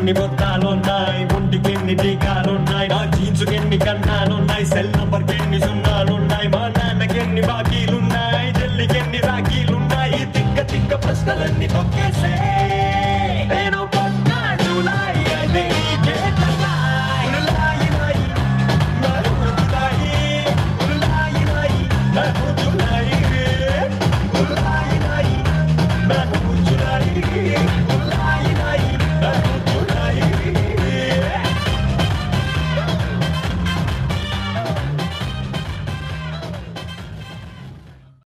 ఎన్ని బొత్తాలున్నాయి ఒంటికి ఎన్ని టీకాలున్నాయి నా జీన్సుకి ఎన్ని కన్నాలున్నాయి సెల్ నంబర్కి ఎన్ని సున్నాలున్నాయి మా నాన్నకి ఎన్ని బాకీలున్నాయి చెల్లికి ఎన్ని రాఖీలున్నాయి తిక్క తిక్క ప్రశ్నలన్నీ తొక్కేసే